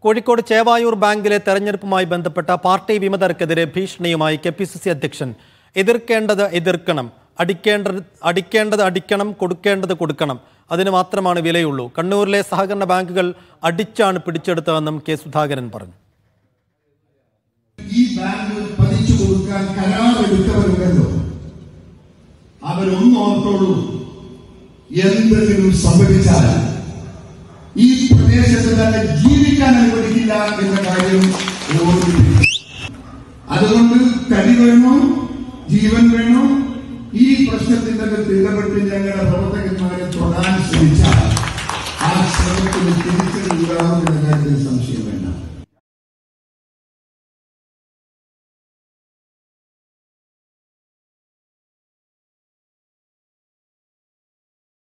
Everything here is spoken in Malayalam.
കോഴിക്കോട് ചേവായൂർ ബാങ്കിലെ തെരഞ്ഞെടുപ്പുമായി ബന്ധപ്പെട്ട പാർട്ടി വിമതർക്കെതിരെ ഭീഷണിയുമായി കെ പി സി സി അധ്യക്ഷൻ എതിർക്കേണ്ടത് എതിർക്കണം അടിക്കേണ്ടത് അടിക്കേണ്ടത് അടിക്കണം കൊടുക്കേണ്ടത് കൊടുക്കണം അതിന് മാത്രമാണ് വിലയുള്ളൂ കണ്ണൂരിലെ സഹകരണ ബാങ്കുകൾ അടിച്ചാണ് പിടിച്ചെടുത്തതെന്നും കെ സുധാകരൻ പറഞ്ഞു ഈ ബാങ്ക് പതിച്ചു കൊടുക്കാൻ കരാറെടുത്തവരുണ്ടല്ലോ അവരൊന്നും ഓർത്തോളൂ എന്തെങ്കിലും സംഭവിച്ചാൽ ഈ പ്രദേശത്ത് തന്നെ ജീവിക്കാൻ അനുവദിക്കില്ല എന്ന കാര്യം ഓർമ്മിപ്പിക്കും അതുകൊണ്ട് തടി വേണോ ജീവൻ വേണോ ഈ പ്രശ്നത്തിന്റെ അകത്ത് ഇടപെട്ട് ഞങ്ങളുടെ പ്രവർത്തകന്മാരെ തൊടാൻ ശ്രമിച്ചാൽ ആ ശ്രമത്തിന് തിരിച്ചടി ഉണ്ടാവുമെന്ന്